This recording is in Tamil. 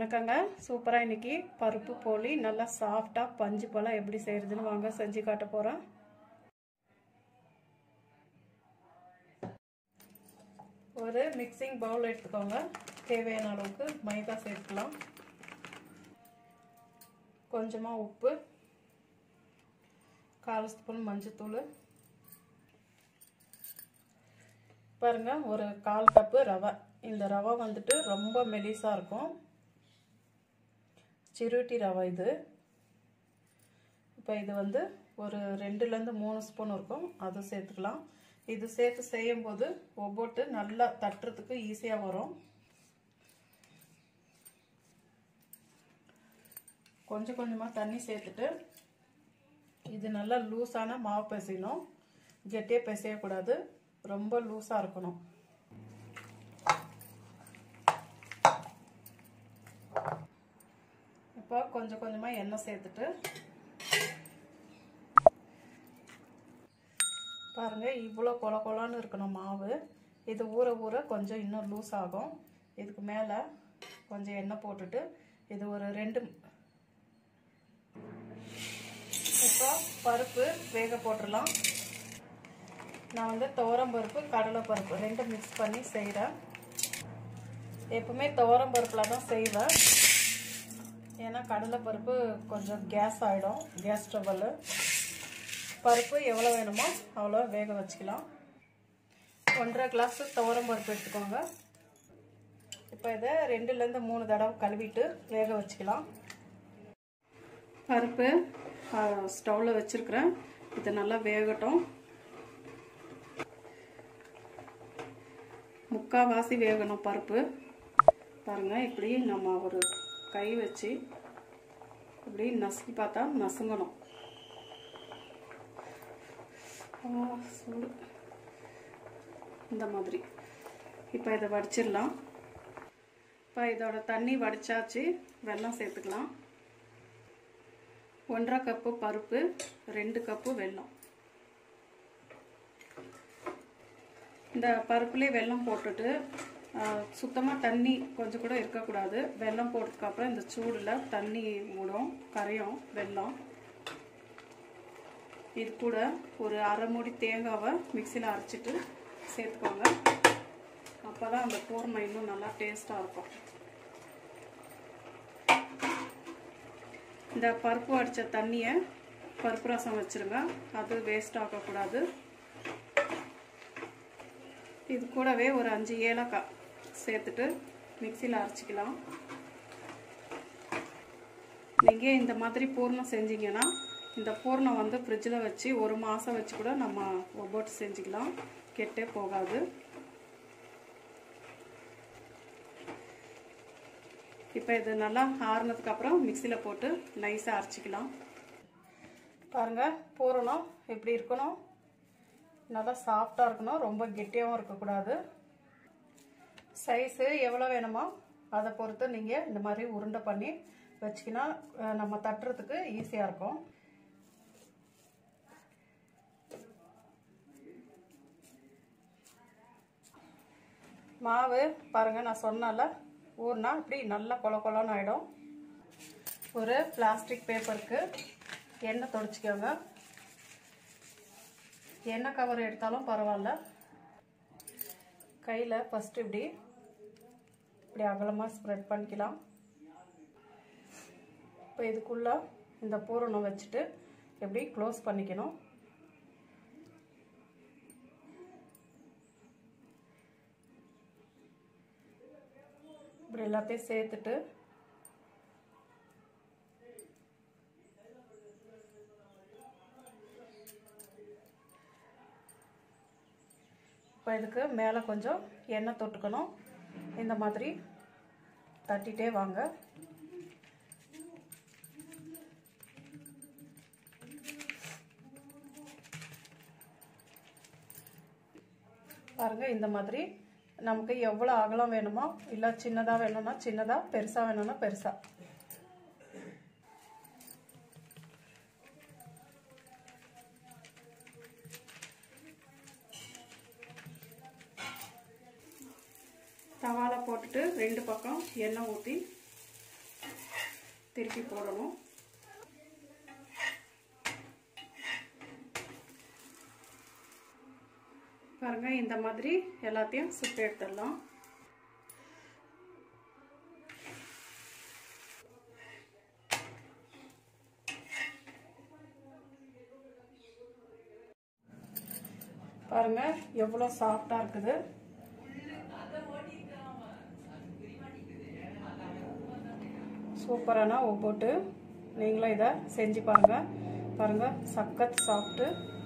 வணக்கங்க சூப்பராக இன்னைக்கு பருப்பு போலி நல்லா சாஃப்டாக பஞ்சு போல் எப்படி செய்கிறதுன்னு வாங்க செஞ்சு காட்ட போகிறேன் ஒரு மிக்சிங் பவுல் எடுத்துக்கோங்க தேவையான அளவுக்கு மைதா சேர்த்துக்கலாம் கொஞ்சமாக உப்பு கால் ஸ்பூன் மஞ்சத்தூள் பாருங்க ஒரு கால் கப்பு ரவை இந்த ரவை வந்துட்டு ரொம்ப மெலிசாக இருக்கும் சிறுட்டி ரவை இது இப்போ இது வந்து ஒரு ரெண்டுலேருந்து மூணு ஸ்பூன் இருக்கும் அது சேர்த்துக்கலாம் இது சேர்த்து செய்யும்போது ஒவ்வொட்டு நல்லா தட்டுறதுக்கு ஈஸியாக வரும் கொஞ்சம் கொஞ்சமாக தண்ணி சேர்த்துட்டு இது நல்லா லூஸான மாவு பிசையணும் கெட்டியாக பிசையக்கூடாது ரொம்ப லூஸாக இருக்கணும் இப்போ கொஞ்சம் கொஞ்சமாக எண்ணெய் சேர்த்துட்டு பாருங்கள் இவ்வளோ கொல கொலான்னு இருக்கணும் மாவு இது ஊற ஊற கொஞ்சம் இன்னும் லூஸ் ஆகும் இதுக்கு மேலே கொஞ்சம் எண்ணெய் போட்டுட்டு இது ஒரு ரெண்டு இப்போ பருப்பு வேக போட்டுடலாம் நான் வந்து துவரம் பருப்பு கடலை பருப்பு ரெண்டும் மிக்ஸ் பண்ணி செய்கிறேன் எப்பவுமே துவரம் பருப்பில் தான் செய்வேன் ஏன்னா கடலை பருப்பு கொஞ்சம் கேஸ் ஆகிடும் கேஸ் ட்ரபிள் பருப்பு எவ்வளோ வேணுமோ அவ்வளோ வேக வச்சுக்கலாம் ஒன்றரை கிளாஸ் துவரம் பருப்பு எடுத்துக்கோங்க இப்போ இதை ரெண்டுலேருந்து மூணு தடவை கழுவிட்டு வேக வச்சுக்கலாம் பருப்பு ஸ்டவ்வில் வச்சுருக்கிறேன் இது நல்லா வேகட்டும் முக்கால்வாசி வேகணும் பருப்பு பாருங்கள் இப்படி நம்ம ஒரு கை வச்சு இப்படி நசுக்கி பார்த்தா நசுங்கணும் சூடு இந்த மாதிரி இப்போ இதை வடிச்சிடலாம் இப்போ இதோட தண்ணி வடிச்சாச்சு வெல்லம் சேர்த்துக்கலாம் ஒன்றரை கப்பு பருப்பு ரெண்டு கப்பு வெல்லம் இந்த பருப்புலேயே வெல்லம் போட்டுட்டு சுத்தமாக தண்ணி கொஞ்சம் கூட இருக்கக்கூடாது வெல்லம் போட்டதுக்கப்புறம் இந்த சூடில் தண்ணி மூடும் கரையும் வெல்லம் இது கூட ஒரு அரை மூடி தேங்காவை மிக்சியில் அரைச்சிட்டு சேர்த்துக்கோங்க அப்போ தான் அந்த பூர்ணம் இன்னும் நல்லா டேஸ்ட்டாக இருக்கும் இந்த பருப்பு அடித்த தண்ணியை பருப்பு ரசம் வச்சுருங்க அது வேஸ்ட் ஆகக்கூடாது இது கூடவே ஒரு அஞ்சு ஏலக்காய் சேர்த்துட்டு மிக்சியில் அரைச்சிக்கலாம் நீங்கள் இந்த மாதிரி பூர்ணம் செஞ்சீங்கன்னா இந்த பூர்ணம் வந்து ஃப்ரிட்ஜில் வச்சு ஒரு மாதம் வச்சு கூட நம்ம ஒவ்வொட்டு செஞ்சுக்கலாம் கெட்டே போகாது இப்போ இது நல்லா ஆறுனதுக்கப்புறம் மிக்சியில் போட்டு நைஸாக அரைச்சிக்கலாம் பாருங்கள் பூரணம் இப்படி இருக்கணும் நல்லா சாஃப்டாக இருக்கணும் ரொம்ப கெட்டியாகவும் இருக்கக்கூடாது சைஸு எவ்வளோ வேணுமோ அதை பொறுத்து நீங்கள் இந்த மாதிரி உருண்டை பண்ணி வச்சிக்கினா நம்ம தட்டுறதுக்கு ஈஸியாக இருக்கும் மாவு பாருங்கள் நான் சொன்னால ஊர்னா இப்படி நல்லா கொல கொலன்னு ஆகிடும் ஒரு பிளாஸ்டிக் பேப்பருக்கு எண்ணெய் தொடச்சிக்கோங்க எண்ணெய் கவர் எடுத்தாலும் பரவாயில்ல கையில் ஃபஸ்ட்டு இப்படி இப்படி அகலமாக ஸ்ப்ரெட் பண்ணிக்கலாம் இப்போ இதுக்குள்ளே இந்த பூரணம் வச்சுட்டு எப்படி க்ளோஸ் பண்ணிக்கணும் இப்படி எல்லாத்தையும் சேர்த்துட்டு இப்போ இதுக்கு மேலே கொஞ்சம் எண்ணெய் தொட்டுக்கணும் இந்த மாதிரி தட்டிகிட்டே வாங்க பாருங்கள் இந்த மாதிரி நமக்கு எவ்வளோ அகலம் வேணுமோ இல்லை சின்னதாக வேணும்னா சின்னதாக பெருசாக வேணும்னா பெருசாக தவால போட்டுட்டு ரெண்டு பக்கம் எண்ணெய் ஊற்றி திருப்பி போடணும் பாருங்க இந்த மாதிரி எல்லாத்தையும் சுட்டு எடுத்துடலாம் பாருங்க எவ்வளோ சாஃப்டா இருக்குது சூப்பரான ஒவ்வொட்டு நீங்களும் இதை செஞ்சு பாருங்க பாருங்க சக்கத் சாஃப்ட்டு